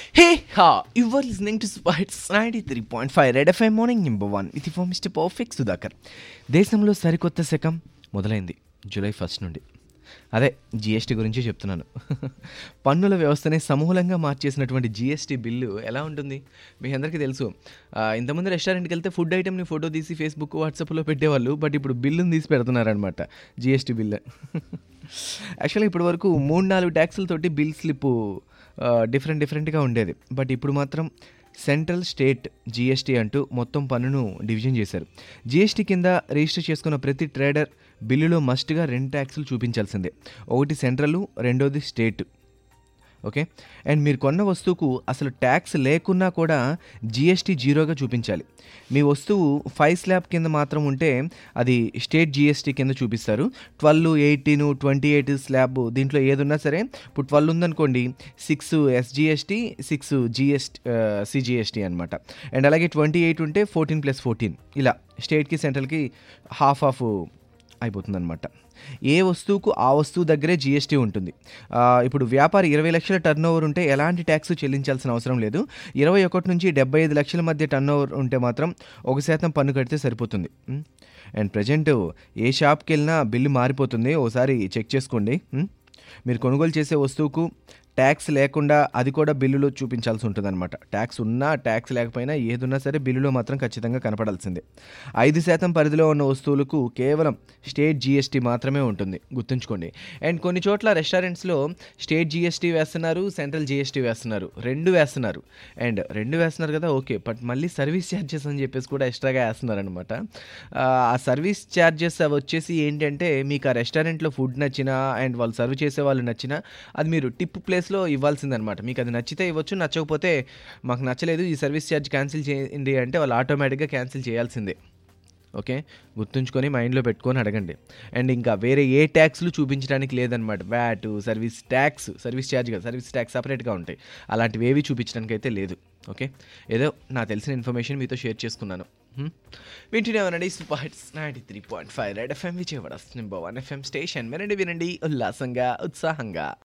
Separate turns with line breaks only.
Hey ha! You were listening to Spites 93.5 Red FM morning number one ఇది for mister perfect Sudhakar దేశంలో సరికొత్త శకం మొదలైంది జూలై ఫస్ట్ నుండి అదే జిఎస్టీ గురించి చెప్తున్నాను పన్నుల వ్యవస్థని సమూలంగా మార్చేసినటువంటి జిఎస్టీ బిల్లు ఎలా ఉంటుంది మీ అందరికీ తెలుసు ఆ, ఇంతకుముందు రెస్టారెంట్కి వెళ్తే ఫుడ్ ఐటెంని ఫోటో తీసి ఫేస్బుక్ వాట్సాప్లో పెట్టేవాళ్ళు బట్ ఇప్పుడు బిల్లుని తీసి పెడుతున్నారనమాట జిఎస్టీ బిల్లు యాక్చువల్గా ఇప్పటి వరకు మూడు నాలుగు ట్యాక్సులతోటి బిల్ స్లిప్ డిఫరెంట్ డిఫరెంట్గా ఉండేది బట్ ఇప్పుడు మాత్రం సెంట్రల్ స్టేట్ జీఎస్టీ అంటూ మొత్తం పన్నును డివిజన్ చేశారు జీఎస్టీ కింద రిజిస్టర్ చేసుకున్న ప్రతి ట్రేడర్ బిల్లులో మస్ట్గా రెండు ట్యాక్సులు చూపించాల్సిందే ఒకటి సెంట్రల్ రెండోది స్టేట్ ఓకే అండ్ మీరు కొన్న వస్తువుకు అసలు ట్యాక్స్ లేకున్నా కూడా జిఎస్టీ జీరోగా చూపించాలి మీ వస్తువు ఫైవ్ స్లాబ్ కింద మాత్రం ఉంటే అది స్టేట్ జిఎస్టీ కింద చూపిస్తారు twelve eighteen twenty eight slab దీంట్లో ఏది ఉన్నా సరే ఇప్పుడు ట్వెల్వ్ ఉందనుకోండి six SGST six GST CGST అనమాట అండ్ అలాగే ట్వంటీ ఎయిట్ ఉంటే ఫోర్టీన్ ప్లస్ ఫోర్టీన్ ఇలా స్టేట్కి సెంట్రల్కి హాఫ్ ఆఫ్ అయిపోతుందన్నమాట ఏ వస్తువుకు ఆ వస్తువు దగ్గరే జిఎస్టీ ఉంటుంది ఆ, ఇప్పుడు వ్యాపారి ఇరవై లక్షల టర్న్ ఓవర్ ఉంటే ఎలాంటి ట్యాక్స్ చెల్లించాల్సిన అవసరం లేదు ఇరవై ఒకటి నుంచి డెబ్బై ఐదు లక్షల మధ్య టర్న్ ఓవర్ ఉంటే మాత్రం ఒక శాతం పన్ను కడితే సరిపోతుంది ఉం? అండ్ ప్రజెంట్ ఏ షాప్కి వెళ్ళినా బిల్లు మారిపోతుంది ఒకసారి చెక్ చేసుకోండి ఉం? మీరు కొనుగోలు చేసే వస్తువుకు ట్యాక్స్ లేకుండా అది కూడా బిల్లులో చూపించాల్సి ఉంటుంది అనమాట ట్యాక్స్ ఉన్నా ట్యాక్స్ లేకపోయినా ఏదున్నా సరే బిల్లులో మాత్రం ఖచ్చితంగా కనపడాల్సిందే ఐదు శాతం పరిధిలో ఉన్న వస్తువులకు కేవలం స్టేట్ జీఎస్టీ మాత్రమే ఉంటుంది గుర్తుంచుకోండి అండ్ కొన్ని చోట్ల రెస్టారెంట్స్లో స్టేట్ జీఎస్టీ వేస్తున్నారు సెంట్రల్ జీఎస్టీ వేస్తున్నారు రెండు వేస్తున్నారు అండ్ రెండు వేస్తున్నారు కదా ఓకే బట్ మళ్ళీ సర్వీస్ ఛార్జెస్ అని చెప్పేసి కూడా ఎక్స్ట్రాగా వేస్తున్నారు అనమాట ఆ సర్వీస్ ఛార్జెస్ అవి వచ్చేసి ఏంటంటే మీకు ఆ రెస్టారెంట్లో ఫుడ్ నచ్చినా అండ్ వాళ్ళు సర్వ్ చేసే వాళ్ళు నచ్చినా అది మీరు టిప్ ప్లేస్లో ఇవ్వాల్సిందనమాట మీకు అది నచ్చితే ఇవ్వచ్చు నచ్చకపోతే మాకు నచ్చలేదు ఈ సర్వీస్ ఛార్జ్ క్యాన్సిల్ చేయండి అంటే వాళ్ళు ఆటోమేటిక్గా క్యాన్సిల్ చేయాల్సిందే ఓకే గుర్తుంచుకొని మైండ్లో పెట్టుకొని అడగండి అండ్ ఇంకా వేరే ఏ ట్యాక్స్లు చూపించడానికి లేదనమాట VAT service tax service charge కదా సర్వీస్ ట్యాక్స్ సపరేట్గా ఉంటాయి అలాంటివి ఏవి చూపించడానికి అయితే లేదు ఓకే ఏదో నాకు తెలిసిన ఇన్ఫర్మేషన్ మీతో షేర్ చేసుకున్నాను వింటున్నామనండి spots ninety three point five Red FM Vijayawada number one FM station వినండి వినండి ఉల్లాసంగా ఉత్సాహంగా